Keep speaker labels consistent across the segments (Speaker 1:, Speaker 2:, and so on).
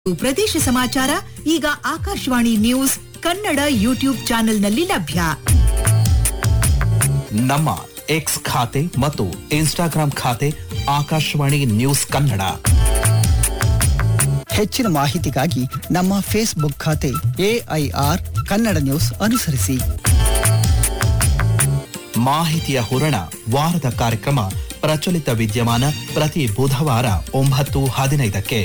Speaker 1: ಪ್ರದೇಶ ಸಮಾಚಾರ ಈಗ ಆಕಾಶವಾಣಿ ನ್ಯೂಸ್ ಕನ್ನಡ ಯೂಟ್ಯೂಬ್ ಚಾನೆಲ್ನಲ್ಲಿ ಲಭ್ಯ
Speaker 2: ನಮ್ಮ ಎಕ್ಸ್ ಖಾತೆ ಮತ್ತು ಇನ್ಸ್ಟಾಗ್ರಾಂ ಖಾತೆ ಆಕಾಶವಾಣಿ ನ್ಯೂಸ್ ಕನ್ನಡ
Speaker 3: ಹೆಚ್ಚಿನ ಮಾಹಿತಿಗಾಗಿ ನಮ್ಮ ಫೇಸ್ಬುಕ್ ಖಾತೆ ಎಐಆರ್ ಕನ್ನಡ ನ್ಯೂಸ್ ಅನುಸರಿಸಿ
Speaker 2: ಮಾಹಿತಿಯ ಹೂರಣ ವಾರದ ಕಾರ್ಯಕ್ರಮ ಪ್ರಚಲಿತ ವಿದ್ಯಮಾನ ಪ್ರತಿ ಬುಧವಾರ ಒಂಬತ್ತು ಹದಿನೈದಕ್ಕೆ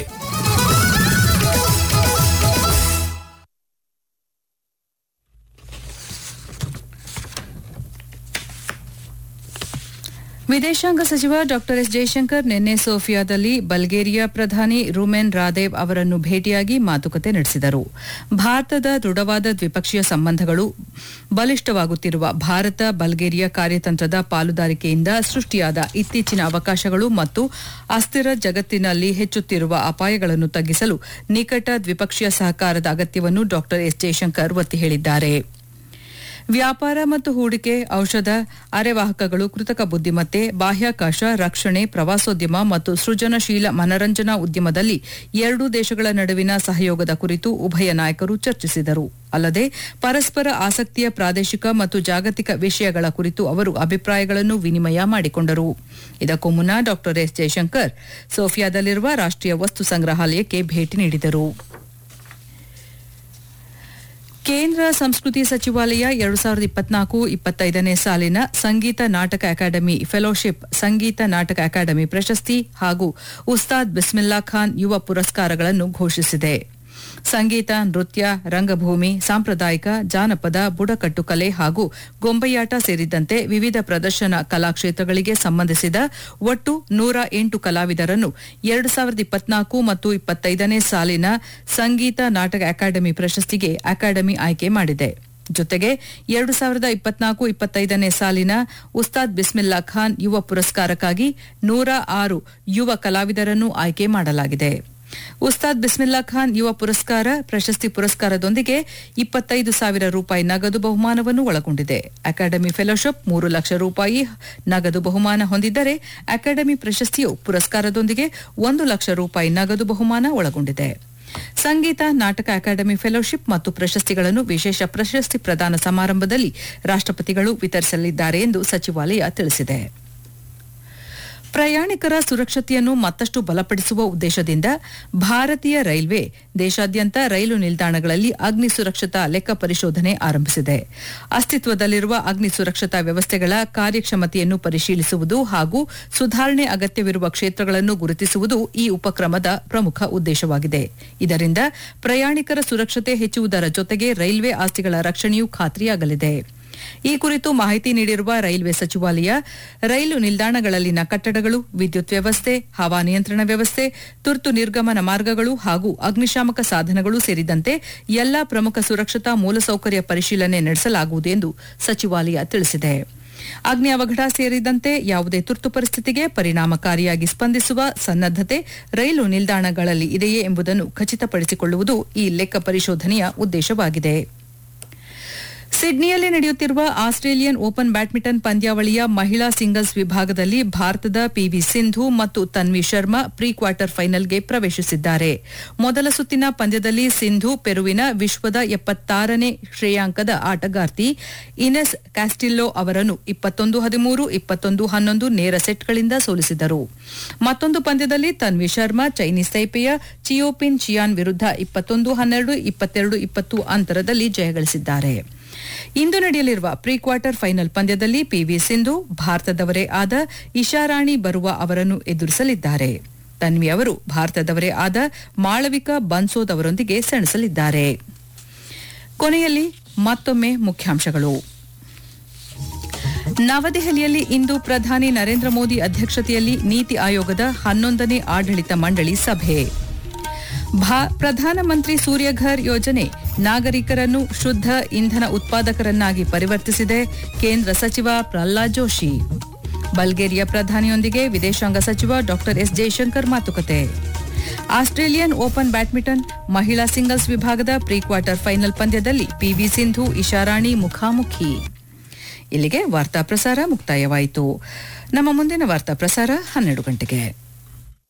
Speaker 4: ವಿದೇಶಾಂಗ ಸಚಿವ ಡಾ ಎಸ್ ಜಯಶಂಕರ್ ನಿನ್ನೆ ಸೋಫಿಯಾದಲ್ಲಿ ಬಲ್ಗೇರಿಯಾ ಪ್ರಧಾನಿ ರುಮೆನ್ ರಾದೇವ್ ಅವರನ್ನು ಭೇಟಿಯಾಗಿ ಮಾತುಕತೆ ನಡೆಸಿದರು ಭಾರತದ ದೃಢವಾದ ದ್ವಿಪಕ್ಷೀಯ ಸಂಬಂಧಗಳು ಬಲಿಷ್ಠವಾಗುತ್ತಿರುವ ಭಾರತ ಬಲ್ಗೇರಿಯಾ ಕಾರ್ಯತಂತ್ರದ ಪಾಲುದಾರಿಕೆಯಿಂದ ಸೃಷ್ಟಿಯಾದ ಇತ್ತೀಚಿನ ಅವಕಾಶಗಳು ಮತ್ತು ಅಸ್ಥಿರ ಜಗತ್ತಿನಲ್ಲಿ ಹೆಚ್ಚುತ್ತಿರುವ ಅಪಾಯಗಳನ್ನು ತಗ್ಗಿಸಲು ನಿಕಟ ದ್ವಿಪಕ್ಷೀಯ ಸಹಕಾರದ ಅಗತ್ಯವನ್ನು ಡಾ ಎಸ್ ಜಯಶಂಕರ್ ಒತ್ತಿ ಹೇಳಿದ್ದಾರೆ ವ್ಯಾಪಾರ ಮತ್ತು ಹೂಡಿಕೆ ಔಷಧ ಅರೆವಾಹಕಗಳು ಕೃತಕ ಬುದ್ದಿಮತ್ತೆ ಬಾಹ್ಯಾಕಾಶ ರಕ್ಷಣೆ ಪ್ರವಾಸೋದ್ಯಮ ಮತ್ತು ಸೃಜನಶೀಲ ಮನರಂಜನಾ ಉದ್ಯಮದಲ್ಲಿ ಎರಡೂ ದೇಶಗಳ ನಡುವಿನ ಸಹಯೋಗದ ಕುರಿತು ಉಭಯ ನಾಯಕರು ಚರ್ಚಿಸಿದರು ಅಲ್ಲದೆ ಪರಸ್ಪರ ಆಸಕ್ತಿಯ ಪ್ರಾದೇಶಿಕ ಮತ್ತು ಜಾಗತಿಕ ವಿಷಯಗಳ ಕುರಿತು ಅವರು ಅಭಿಪ್ರಾಯಗಳನ್ನು ವಿನಿಮಯ ಮಾಡಿಕೊಂಡರು ಇದಕ್ಕೂ ಮುನ್ನ ಡಾ ಎಸ್ ಜಯಶಂಕರ್ ಸೋಫಿಯಾದಲ್ಲಿರುವ ರಾಷ್ಟೀಯ ವಸ್ತು ಸಂಗ್ರಹಾಲಯಕ್ಕೆ ಭೇಟಿ ನೀಡಿದರು ಕೇಂದ್ರ ಸಂಸ್ಕೃತಿ ಸಚಿವಾಲಯ ಎರಡು ಸಾವಿರದ ಇಪ್ಪತ್ನಾಲ್ಕು ಇಪ್ಪತ್ತೈದನೇ ಸಾಲಿನ ಸಂಗೀತ ನಾಟಕ ಅಕಾಡೆಮಿ ಫೆಲೋಶಿಪ್ ಸಂಗೀತ ನಾಟಕ ಅಕಾಡೆಮಿ ಪ್ರಶಸ್ತಿ ಹಾಗೂ ಉಸ್ತಾದ್ ಬಿಸ್ಮಿಲ್ಲಾ ಖಾನ್ ಯುವ ಪುರಸ್ಕಾರಗಳನ್ನು ಘೋಷಿಸಿದೆ ಸಂಗೀತ ನೃತ್ಯ ರಂಗಭೂಮಿ ಸಾಂಪ್ರದಾಯಿಕ ಜಾನಪದ ಬುಡಕಟ್ಟು ಕಲೆ ಹಾಗೂ ಗೊಂಬೆಯಾಟ ಸೇರಿದಂತೆ ವಿವಿಧ ಪ್ರದರ್ಶನ ಕಲಾಕ್ಷೇತ್ರಗಳಿಗೆ ಸಂಬಂಧಿಸಿದ ಒಟ್ಟು ನೂರ ಎಂಟು ಕಲಾವಿದರನ್ನು ಎರಡು ಸಾವಿರದ ಇಪ್ಪತ್ನಾಲ್ಕು ಮತ್ತು ಇಪ್ಪತ್ತೈದನೇ ಸಾಲಿನ ಸಂಗೀತ ನಾಟಕ ಅಕಾಡೆಮಿ ಪ್ರಶಸ್ತಿಗೆ ಅಕಾಡೆಮಿ ಆಯ್ಕೆ ಮಾಡಿದೆ ಜೊತೆಗೆ ಎರಡು ಸಾವಿರದ ಇಪ್ಪತ್ನಾಲ್ಕು ಇಪ್ಪತ್ತೈದನೇ ಸಾಲಿನ ಉಸ್ತಾದ್ ಬಿಸ್ಮಿಲ್ಲಾ ಖಾನ್ ಯುವ ಪುರಸ್ಕಾರಕ್ಕಾಗಿ ನೂರ ಆರು ಯುವ ಕಲಾವಿದರನ್ನು ಆಯ್ಕೆ ಮಾಡಲಾಗಿದೆ ಉಸ್ತಾದ್ ಬಿಸ್ಮಿಲ್ಲಾ ಖಾನ್ ಯುವ ಪುರಸ್ಕಾರ ಪ್ರಶಸ್ತಿ ಪುರಸ್ಕಾರದೊಂದಿಗೆ ಇಪ್ಪತ್ತೈದು ಸಾವಿರ ರೂಪಾಯಿ ನಗದು ಬಹುಮಾನವನ್ನು ಒಳಗೊಂಡಿದೆ ಅಕಾಡೆಮಿ ಫೆಲೋಶಿಪ್ ಮೂರು ಲಕ್ಷ ರೂಪಾಯಿ ನಗದು ಬಹುಮಾನ ಹೊಂದಿದ್ದರೆ ಅಕಾಡೆಮಿ ಪ್ರಶಸ್ತಿಯು ಪುರಸ್ಕಾರದೊಂದಿಗೆ ಒಂದು ಲಕ್ಷ ರೂಪಾಯಿ ನಗದು ಬಹುಮಾನ ಒಳಗೊಂಡಿದೆ ಸಂಗೀತ ನಾಟಕ ಅಕಾಡೆಮಿ ಫೆಲೋಶಿಪ್ ಮತ್ತು ಪ್ರಶಸ್ತಿಗಳನ್ನು ವಿಶೇಷ ಪ್ರಶಸ್ತಿ ಪ್ರದಾನ ಸಮಾರಂಭದಲ್ಲಿ ರಾಷ್ಟಪತಿಗಳು ವಿತರಿಸಲಿದ್ದಾರೆ ಎಂದು ಸಚಿವಾಲಯ ತಿಳಿಸಿದೆ ಪ್ರಯಾಣಿಕರ ಸುರಕ್ಷತೆಯನ್ನು ಮತ್ತಷ್ಟು ಬಲಪಡಿಸುವ ಉದ್ದೇಶದಿಂದ ಭಾರತೀಯ ರೈಲ್ವೆ ದೇಶಾದ್ಯಂತ ರೈಲು ನಿಲ್ದಾಣಗಳಲ್ಲಿ ಅಗ್ನಿ ಸುರಕ್ಷತಾ ಲೆಕ್ಕ ಪರಿಶೋಧನೆ ಆರಂಭಿಸಿದೆ ಅಸ್ತಿತ್ವದಲ್ಲಿರುವ ಅಗ್ನಿ ಸುರಕ್ಷತಾ ವ್ಯವಸ್ಥೆಗಳ ಕಾರ್ಯಕ್ಷಮತೆಯನ್ನು ಪರಿಶೀಲಿಸುವುದು ಹಾಗೂ ಸುಧಾರಣೆ ಅಗತ್ಯವಿರುವ ಕ್ಷೇತ್ರಗಳನ್ನು ಗುರುತಿಸುವುದು ಈ ಉಪಕ್ರಮದ ಪ್ರಮುಖ ಉದ್ದೇಶವಾಗಿದೆ ಇದರಿಂದ ಪ್ರಯಾಣಿಕರ ಸುರಕ್ಷತೆ ಹೆಚ್ಚುವುದರ ಜೊತೆಗೆ ರೈಲ್ವೆ ಆಸ್ತಿಗಳ ರಕ್ಷಣೆಯೂ ಖಾತ್ರಿಯಾಗಲಿದೆ ಈ ಕುರಿತು ಮಾಹಿತಿ ನೀಡಿರುವ ರೈಲ್ವೆ ಸಚಿವಾಲಯ ರೈಲು ನಿಲ್ದಾಣಗಳಲ್ಲಿನ ಕಟ್ಟಡಗಳು ವಿದ್ಯುತ್ ವ್ಯವಸ್ಥೆ ಹವಾನಿಯಂತ್ರಣ ವ್ಯವಸ್ಥೆ ತುರ್ತು ನಿರ್ಗಮನ ಮಾರ್ಗಗಳು ಹಾಗೂ ಅಗ್ನಿಶಾಮಕ ಸಾಧನಗಳು ಸೇರಿದಂತೆ ಎಲ್ಲಾ ಪ್ರಮುಖ ಸುರಕ್ಷತಾ ಮೂಲಸೌಕರ್ಯ ಪರಿಶೀಲನೆ ನಡೆಸಲಾಗುವುದು ಎಂದು ಸಚಿವಾಲಯ ತಿಳಿಸಿದೆ ಅಗ್ನಿ ಅವಘಡ ಸೇರಿದಂತೆ ಯಾವುದೇ ತುರ್ತು ಪರಿಸ್ಥಿತಿಗೆ ಪರಿಣಾಮಕಾರಿಯಾಗಿ ಸ್ಪಂದಿಸುವ ಸನ್ನದ್ದತೆ ರೈಲು ನಿಲ್ದಾಣಗಳಲ್ಲಿ ಇದೆಯೇ ಎಂಬುದನ್ನು ಖಚಿತಪಡಿಸಿಕೊಳ್ಳುವುದು ಈ ಲೆಕ್ಕ ಪರಿಶೋಧನೆಯ ಉದ್ದೇಶವಾಗಿದೆ ಸಿಡ್ನಿಯಲ್ಲಿ ನಡೆಯುತ್ತಿರುವ ಆಸ್ಟ್ರೇಲಿಯನ್ ಓಪನ್ ಬ್ಯಾಡ್ಮಿಂಟನ್ ಪಂದ್ಯಾವಳಿಯ ಮಹಿಳಾ ಸಿಂಗಲ್ಸ್ ವಿಭಾಗದಲ್ಲಿ ಭಾರತದ ಪಿವಿ ಸಿಂಧು ಮತ್ತು ತನ್ವಿ ಶರ್ಮಾ ಪ್ರೀ ಕ್ವಾರ್ಟರ್ ಫೈನಲ್ಗೆ ಪ್ರವೇಶಿಸಿದ್ದಾರೆ ಮೊದಲ ಸುತ್ತಿನ ಪಂದ್ಯದಲ್ಲಿ ಸಿಂಧು ಪೆರುವಿನ ವಿಶ್ವದ ಎಪ್ಪತ್ತಾರನೇ ಶ್ರೇಯಾಂಕದ ಆಟಗಾರ್ತಿ ಇನೆಸ್ ಕ್ಯಾಸ್ಟಿಲ್ಲೋ ಅವರನ್ನು ಇಪ್ಪತ್ತೊಂದು ಹದಿಮೂರು ಇಪ್ಪತ್ತೊಂದು ಹನ್ನೊಂದು ನೇರ ಸೆಟ್ಗಳಿಂದ ಸೋಲಿಸಿದರು ಮತ್ತೊಂದು ಪಂದ್ಯದಲ್ಲಿ ತನ್ವಿ ಶರ್ಮಾ ಚೈನೀಸ್ ತೈಪೆಯ ಚಿಯೋಪಿನ್ ಚಿಯಾನ್ ವಿರುದ್ಧ ಇಪ್ಪತ್ತೊಂದು ಹನ್ನೆರಡು ಇಪ್ಪತ್ತೆರಡು ಇಪ್ಪತ್ತು ಅಂತರದಲ್ಲಿ ಜಯಗಳಿಸಿದ್ದಾರೆ ಇಂದು ನಡೆಯಲಿರುವ ಪ್ರೀ ಕ್ವಾರ್ಟರ್ ಫೈನಲ್ ಪಂದ್ಯದಲ್ಲಿ ಪಿವಿ ಸಿಂಧು ಭಾರತದವರೇ ಆದ ಇಶಾರಾಣಿ ಬರುವ ಅವರನ್ನು ಎದುರಿಸಲಿದ್ದಾರೆ ತನ್ವಿ ಅವರು ಭಾರತದವರೇ ಆದ ಮಾಳವಿಕಾ ಬನ್ಸೋದ್ ಅವರೊಂದಿಗೆ ಸೆಣಸಲಿದ್ದಾರೆ ಕೊನೆಯಲ್ಲಿ ಮತ್ತೊಮ್ಮೆ ಮುಖ್ಯಾಂಶಗಳು ನವದೆಹಲಿಯಲ್ಲಿ ಇಂದು ಪ್ರಧಾನಿ ನರೇಂದ್ರ ಮೋದಿ ಅಧ್ಯಕ್ಷತೆಯಲ್ಲಿ ನೀತಿ ಆಯೋಗದ ಹನ್ನೊಂದನೇ ಆಡಳಿತ ಮಂಡಳಿ ಸಭೆ ಭಾ- ಪ್ರಧಾನಮಂತ್ರಿ ಸೂರ್ಯಘರ್ ಯೋಜನೆ ನಾಗರಿಕರನ್ನು ಶುದ್ಧ ಇಂಧನ ಉತ್ಪಾದಕರನ್ನಾಗಿ ಪರಿವರ್ತಿಸಿದೆ ಕೇಂದ್ರ ಸಚಿವ ಪ್ರಹ್ಲಾದ್ ಜೋಶಿ ಬಲ್ಗೇರಿಯಾ ಪ್ರಧಾನಿಯೊಂದಿಗೆ ವಿದೇಶಾಂಗ ಸಚಿವ ಡಾ ಎಸ್ ಜಯಶಂಕರ್ ಮಾತುಕತೆ ಆಸ್ಟ್ರೇಲಿಯನ್ ಓಪನ್ ಬ್ಯಾಡ್ಮಿಂಟನ್ ಮಹಿಳಾ ಸಿಂಗಲ್ಸ್ ವಿಭಾಗದ ಪ್ರೀ ಕ್ವಾರ್ಟರ್ ಫೈನಲ್ ಪಂದ್ಯದಲ್ಲಿ ಪಿವಿ ಸಿಂಧು ಇಶಾರಾಣಿ ಮುಖಾಮುಖಿ ಇಲ್ಲಿಗೆ ವಾರ್ತಾ ಪ್ರಸಾರ ಮುಕ್ತಾಯವಾಯಿತು ನಮ್ಮ ಮುಂದಿನ ವಾರ್ತಾ ಪ್ರಸಾರ ಹನ್ನೆರಡು ಗಂಟೆಗೆ